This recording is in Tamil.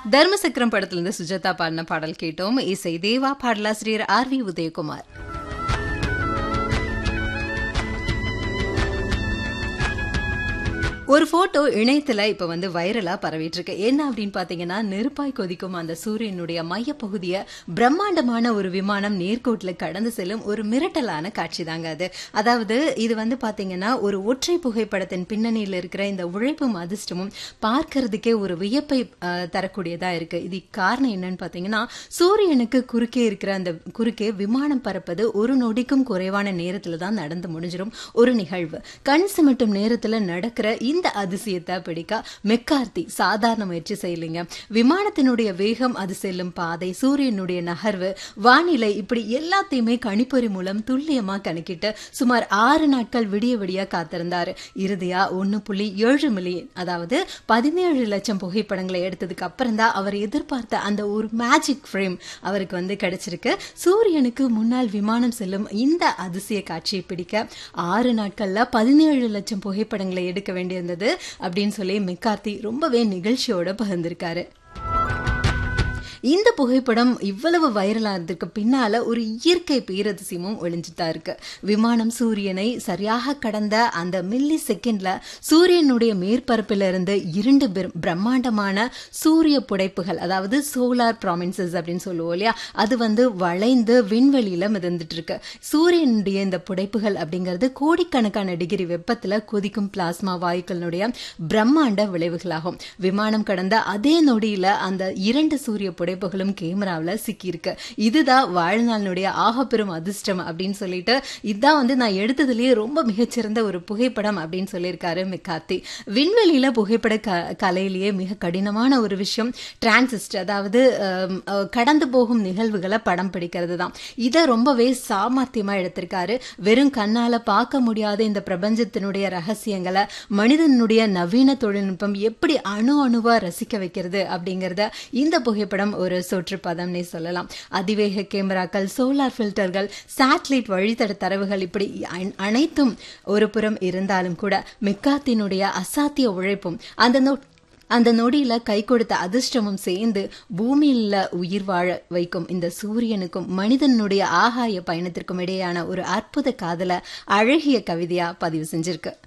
தர்மசக்கரம் படத்திலிருந்து சுஜாதா பாடின பாடல் கேட்டோம் இசை தேவா பாடலாசிரியர் ஆர் வி உதயகுமார் ஒரு போட்டோ இணையத்துல இப்ப வந்து வைரலா பரவிட்டு இருக்கு என்ன அப்படின்னு பாத்தீங்கன்னா நெருப்பாய் கொதிக்கும் அந்த சூரியனுடைய மையப்பகுதிய பிரம்மாண்டமான ஒரு விமானம் நேர்கோட்டுல கடந்து செல்லும் ஒரு மிரட்டலான காட்சி தாங்க அது அதாவது இது வந்து பாத்தீங்கன்னா ஒரு ஒற்றை புகைப்படத்தின் பின்னணியில் இருக்கிற இந்த உழைப்பும் அதிர்ஷ்டமும் பார்க்கறதுக்கே ஒரு வியப்பை அஹ், தரக்கூடியதா இருக்கு இது காரணம் என்னன்னு பாத்தீங்கன்னா சூரியனுக்கு குறுக்கே இருக்கிற அந்த குறுக்கே விமானம் பறப்பது ஒரு நொடிக்கும் குறைவான நேரத்துல தான் நடந்து முடிஞ்சிடும் ஒரு நிகழ்வு கண் சிமிட்டும் நேரத்துல நடக்கிற இந்த அதிசயத்தை பிடிக்க மெக்கார்த்தி சாதாரண முயற்சி செய்யலைங்க விமானத்தினுடைய வேகம் அது செல்லும் பாதை சூரியனுடைய நகர்வு வானிலை இப்படி எல்லாத்தையுமே கணிப்பொறி மூலம் துல்லியமா கணக்கிட்டு சுமார் ஆறு நாட்கள் விடிய விடிய காத்திருந்தாரு இறுதியா ஒன்னு புள்ளி ஏழு மில்லியன் அதாவது பதினேழு லட்சம் புகைப்படங்களை எடுத்ததுக்கு அப்புறம் தான் அவர் எதிர்பார்த்த அந்த ஒரு மேஜிக் ஃப்ரேம் அவருக்கு வந்து கிடைச்சிருக்கு சூரியனுக்கு முன்னால் விமானம் செல்லும் இந்த அதிசய காட்சியை பிடிக்க ஆறு நாட்கள்ல பதினேழு லட்சம் புகைப்படங்களை எடுக்க வேண்டியிருந்தது அப்படின்னு சொல்லி மெக்கார்த்தி ரொம்பவே நிகழ்ச்சியோட பகிர்ந்திருக்காரு இந்த புகைப்படம் இவ்வளவு வைரலானதுக்கு பின்னால ஒரு இயற்கை பேரதிசயமும் ஒளிஞ்சுதான் இருக்கு விமானம் சூரியனை சரியாக கடந்த அந்த மில்லி செகண்ட்ல சூரியனுடைய மேற்பரப்பில இருந்து இரண்டு பிர- பிரம்மாண்டமான சூரிய புடைப்புகள் அதாவது சோலார் ப்ராமின்சஸ் அப்படின்னு சொல்லுவோம் இல்லையா அது வந்து வளைந்து விண்வெளியில மிதந்துட்டு இருக்கு சூரியனுடைய இந்த புடைப்புகள் அப்படிங்கிறது கோடிக்கணக்கான டிகிரி வெப்பத்துல கொதிக்கும் பிளாஸ்மா வாயுக்களினுடைய பிரம்மாண்ட விளைவுகளாகும் விமானம் கடந்த அதே நொடியில அந்த இரண்டு சூரிய புடைப்புகளும் கேமராவில் சிக்கியிருக்கு இதுதான் வாழ்நாளினுடைய ஆகப்பெரும் அதிர்ஷ்டம் அப்படின்னு சொல்லிட்டு இதுதான் வந்து நான் எடுத்ததுலயே ரொம்ப மிகச்சிறந்த ஒரு புகைப்படம் அப்படின்னு சொல்லியிருக்காரு மெக்கார்த்தி விண்வெளியில புகைப்பட க கலையிலேயே மிக கடினமான ஒரு விஷயம் டிரான்சிஸ்ட் அதாவது அம், அஹ், கடந்து போகும் நிகழ்வுகளை படம் பிடிக்கிறது தான் இதை ரொம்பவே சாமர்த்தியமா எடுத்திருக்காரு வெறும் கண்ணால பார்க்க முடியாத இந்த பிரபஞ்சத்தினுடைய ரகசியங்களை மனிதனுடைய நவீன தொழில்நுட்பம் எப்படி அணு அணுவா ரசிக்க வைக்கிறது அப்படிங்கறத இந்த புகைப்படம் ஒரு சுற்றுப்பதம்னே சொல்லலாம் அதிவேக கேமராக்கள் சோலார் ஃபில்டர்கள் சேட்டலைட் வழித்தட தரவுகள் இப்படி அன- அனைத்தும் ஒரு புறம் இருந்தாலும் கூட மெக்காத்தினுடைய அசாத்திய உழைப்பும் அந்த நொ- அந்த நொடியில கை கொடுத்த அதிர்ஷ்டமும் சேர்ந்து பூமியில உயிர் வாழ வைக்கும் இந்த சூரியனுக்கும் மனிதனுடைய ஆகாய பயணத்திற்கும் இடையேயான ஒரு அற்புத காதல அழகிய கவிதையா பதிவு செஞ்சிருக்கு